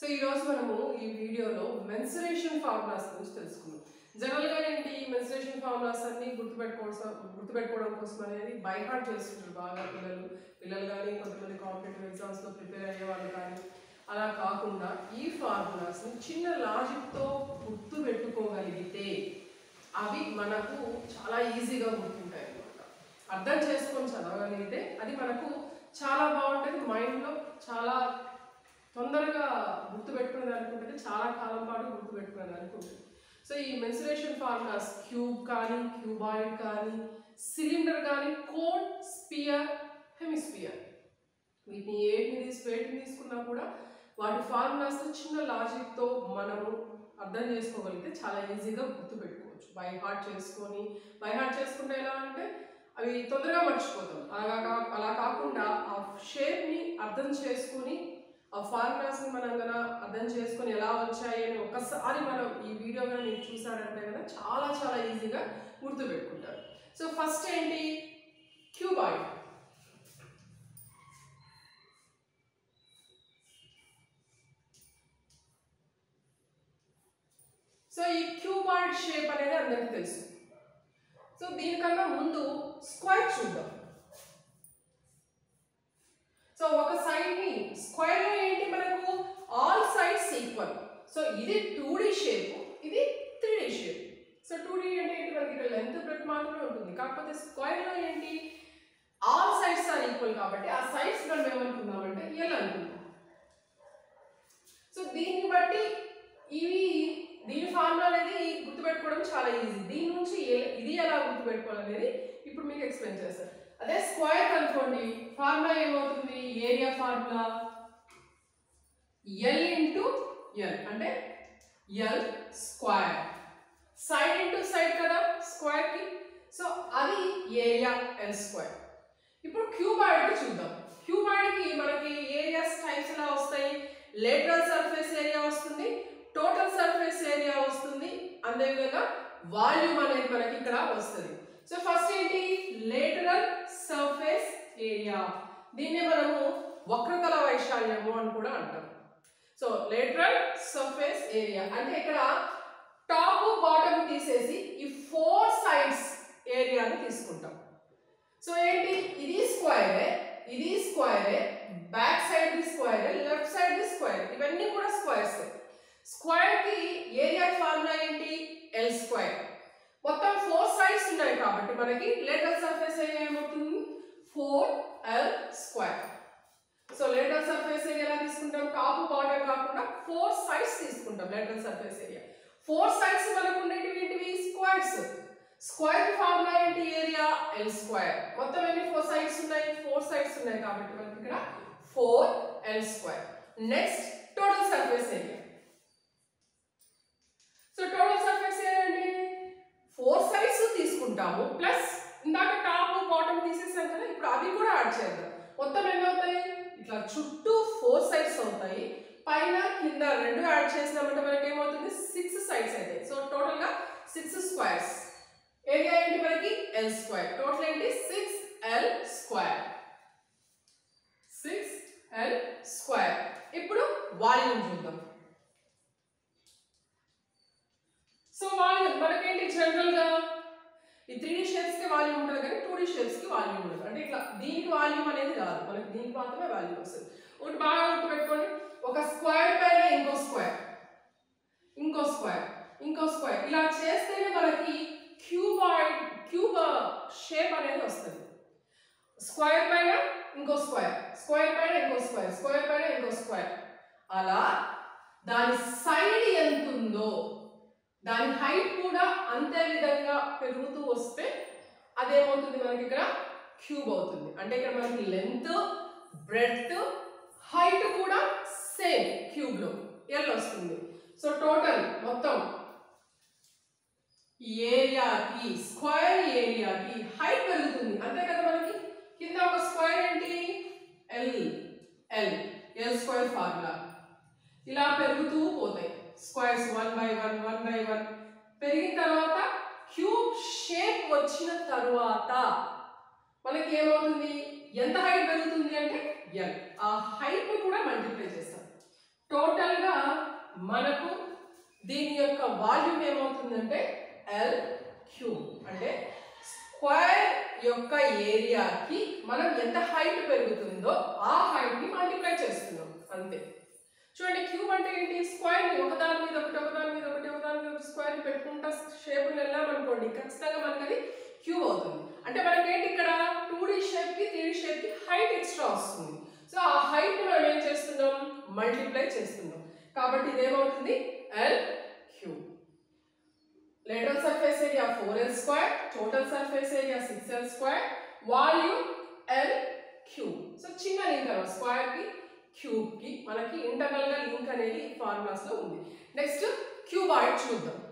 ఈ రోజు మనము ఈ వీడియోలో మెన్సురేషన్ ఫార్ములాస్ గురించి తెలుసుకుందాం జనరల్ గా ఏంటి ఈ మెన్సురేషన్ ఫార్ములాస్ అన్ని గుర్తుపెట్టుకోవడం గుర్తుపెట్టుకోవడం కోసం అనేది బై హార్ట్ చేస్తుంటారు బాగా పిల్లలు పిల్లలు కానీ కొంతమంది కాంపిటేటివ్ ఎగ్జామ్స్ లో ప్రిపేర్ అయ్యే వాళ్ళు కానీ అలా కాకుండా ఈ ఫార్ములాస్ ని చిన్న లాజిక్ తో గుర్తు పెట్టుకోగలిగితే అవి మనకు చాలా ఈజీగా గుర్తుంటాయి అన్నమాట అర్థం చేసుకొని చదవగలిగితే అది మనకు చాలా బాగుంటుంది మైండ్లో చాలా తొందరగా గుర్తుపెట్టుకునేది అనుకుంటుంది చాలా కాలం పాటు గుర్తుపెట్టుకునేది అనుకుంటుంది సో ఈ మెన్సురేషన్ ఫార్ములాస్ క్యూబ్ కానీ క్యూబాయిడ్ కానీ సిలిండర్ కానీ కోడ్ స్పియర్ హెమిస్పియర్ వీటిని ఏటిని తీసి వేటిని తీసుకున్నా కూడా వాటి ఫార్ములాస్ చిన్న లాజిక్తో మనము అర్థం చేసుకోగలిగితే చాలా ఈజీగా గుర్తుపెట్టుకోవచ్చు బై హార్ట్ చేసుకొని బై హార్ట్ చేసుకుంటే ఎలా అంటే అవి తొందరగా మర్చిపోతాం అలా కా- అలా కాకుండా ఆ షేప్ని అర్థం చేసుకొని ఆ ఫార్ములాస్ని మనం కనుక అర్థం చేసుకొని ఎలా వచ్చాయి అని ఒకసారి మనం ఈ వీడియో కనుక మీరు చూసారంటే కదా చాలా చాలా ఈజీగా గుర్తుపెట్టుకుంటారు సో ఫస్ట్ ఏంటి క్యూబాయిడ్ సో ఈ క్యూబాయిడ్ షేప్ అనేది అందరికీ తెలుసు సో దీనికన్నా ముందు స్క్వేర్ చూద్దాం సో ఒక సైడ్ ని స్క్వేర్ లో ఏంటి మనకు ఆల్ సైడ్స్ ఈక్వల్ సో ఇది టూ డి షేప్ ఇది three D shape so two D అంటే ఏంటి మనకి ఇక్కడ లెంత్ బ్రెడ్ మాత్రమే ఉంటుంది కాకపోతే స్క్వేర్ లో ఏంటి ఆల్ సైడ్స్ ఆర్ ఈక్వల్ కాబట్టి ఆ సైడ్స్ మనం ఏమనుకుందామంటే ఎల్ అనుకుందాం సో దీన్ని బట్టి ఇవి దీని ఫార్ములా అనేది గుర్తుపెట్టుకోవడం చాలా ఈజీ దీని నుంచి ఏ- ఇది ఎలా గుర్తుపెట్టుకోవాలనేది ఇప్పుడు మీకు ఎక్స్ప్లెయిన్ చేస్తాను అదే స్క్వేర్ అనుకోండి ఫార్ములా ఏమవుతుంది area formula L into L అంటే L square side into side కదా స్క్వేర్ కి సో అది ఏరియా ఎల్ స్క్వేర్ ఇప్పుడు క్యూబాయిడ్ కి చూద్దాం క్యూబాయిడ్ కి మనకి ఏరియాస్ టైప్స్ ఎలా వస్తాయి లేటరల్ సర్ఫేస్ ఏరియా వస్తుంది టోటల్ సర్ఫేస్ ఏరియా వస్తుంది అదేవిధంగా వాల్యూమ్ అనేది మనకి ఇక్కడ వస్తుంది సో ఫస్ట్ ఏంటి లేటరల్ సర్ఫేస్ ఏరియా దీన్ని మనము వక్రతల వైశాల్యము అని కూడా అంటాం సో లేటరల్ సర్ఫేస్ ఏరియా అంటే ఇక్కడ టాప్ బాటమ్ తీసేసి ఈ ఫోర్ సైడ్స్ ఏరియాని తీసుకుంటాం సో ఏంటి ఇది స్క్వేరే ఇది స్క్వేరే బ్యాక్ సైడ్ ది స్క్వేర్ లెఫ్ట్ సైడ్ ది స్క్వేర్ ఇవన్నీ కూడా స్క్వేర్స్ స్క్వేర్ కి ఏరియా ఫార్ములా ఏంటి ఎల్ స్క్వేర్ మొత్తం ఫోర్ సైడ్స్ ఉన్నాయి కాబట్టి మనకి లేటరల్ సర్ఫేస్ ఏరియా ఏమవుతుంది four L square so lateral surface area ఎలా తీసుకుంటాం టాప్ బాటమ్ కాకుండా ఫోర్ సైడ్స్ తీసుకుంటాం lateral surface area four sides మనకు ఉండేటివి ఏంటివి స్క్వేర్స్ స్క్వేర్ ఫార్ములా ఏంటి ఏరియా ఎల్ స్క్వేర్ మొత్తం ఎన్ని ఫోర్ సైడ్స్ ఉన్నాయి ఫోర్ సైడ్స్ ఉన్నాయి కాబట్టి మనకి ఇక్కడ four L square next total surface area so total surface area అంటే ఫోర్ సైడ్స్ తీసుకుంటాము ప్లస్ ఇందాక టాప్ బాటమ్ తీసేసాం కదా ఇప్పుడు అవి కూడా యాడ్ చేద్దాం మొత్తం ఎన్ని అవుతాయి ఇట్లా చుట్టూ ఫోర్ సైడ్స్ అవుతాయి పైన కింద రెండు యాడ్ చేసినామంటే మనకి ఏమవుతుంది సిక్స్ సైడ్స్ అవుతాయి సో టోటల్ గా సిక్స్ స్క్వేర్స్ ఏరియా ఏంటి మనకి ఎల్ స్క్వేర్ టోటల్ ఏంటి six L square six L square ఇప్పుడు వాల్యూమ్ చూద్దాం సో వాల్యూమ్ మనకేంటి జనరల్ గా ఈ త్రీ డి షేప్స్ కి వాల్యూమ్ ఉంటుంది కానీ టూ డి షేప్స్ కి వాల్యూమ్ ఉండదు అంటే ఇట్లా దీనికి వాల్యూమ్ అనేది రాదు మనకి దీనికి మాత్రమే వాల్యూమ్ వస్తుంది ఒకటి బాగా గుర్తుపెట్టుకోండి ఒక స్క్వేర్ పైన ఇంకో స్క్వేర్ ఇంకో స్క్వేర్ ఇంకో స్క్వేర్ ఇలా చేస్తేనే మనకి క్యూబాయిడ్ క్యూబ్ షేప్ అనేది వస్తుంది స్క్వేర్ పైన ఇంకో స్క్వేర్ స్క్వేర్ పైన ఇంకో స్క్వేర్ స్క్వేర్ పైన ఇంకో స్క్వేర్ అలా దాని సైడ్ ఎంత ఉందో దాని హైట్ కూడా అంతే విధంగా పెరుగుతూ వస్తే అదేమవుతుంది మనకి ఇక్కడ క్యూబ్ అవుతుంది అంటే ఇక్కడ మనకి లెంత్ బ్రెడ్త్ హైట్ కూడా సేమ్ క్యూబ్ లో ఎల్ వస్తుంది సో టోటల్ మొత్తం ఏరియాకి స్క్వేర్ ఏరియాకి హైట్ పెరుగుతుంది అంతే కదా మనకి కింద ఒక స్క్వేర్ ఏంటి L L L square formula ఇలా పెరుగుతూ పోతాయి squares one by one one by one పెరిగిన తర్వాత క్యూబ్ షేప్ వచ్చిన తరువాత మనకి ఏమవుతుంది ఎంత హైట్ పెరుగుతుంది అంటే ఎల్ ఆ హైట్ కూడా మల్టిప్లై చేస్తాం టోటల్ గా మనకు దీని యొక్క వాల్యూమ్ ఏమవుతుందంటే ఎల్ క్యూబ్ అంటే స్క్వేర్ యొక్క ఏరియాకి మనం ఎంత హైట్ పెరుగుతుందో ఆ హైట్ ని మల్టిప్లై చేస్తున్నాం అంతే చూడండి క్యూబ్ అంటే ఏంటి స్క్వేర్ ని ఒకదాని మీద ఒకటి ఒకదాని మీద ఒకటి ఒకదాని మీద ఒకటి స్క్వేర్ పెట్టుకుంటా షేప్ వెళ్ళామనుకోండి ఖచ్చితంగా మనకి అది క్యూబ్ అవుతుంది అంటే మనకి ఏంటి ఇక్కడ టూ డీ షేప్ కి త్రీ షేప్ కి హైట్ ఎక్స్ట్రా వస్తుంది సో ఆ హైట్ మనం ఏం చేస్తున్నాం మల్టిప్లై చేస్తున్నాం కాబట్టి ఇదేమవుతుంది L cube lateral surface area 4l square total surface area 6l square volume l cube so చిన్న లింక్ అనమాట స్క్వేర్ కి క్యూబ్ కి మనకి ఇంటర్నల్ గా లింక్ అనేది ఫార్ములాస్ లో ఉంది నెక్స్ట్ క్యూబాయిడ్ చూద్దాం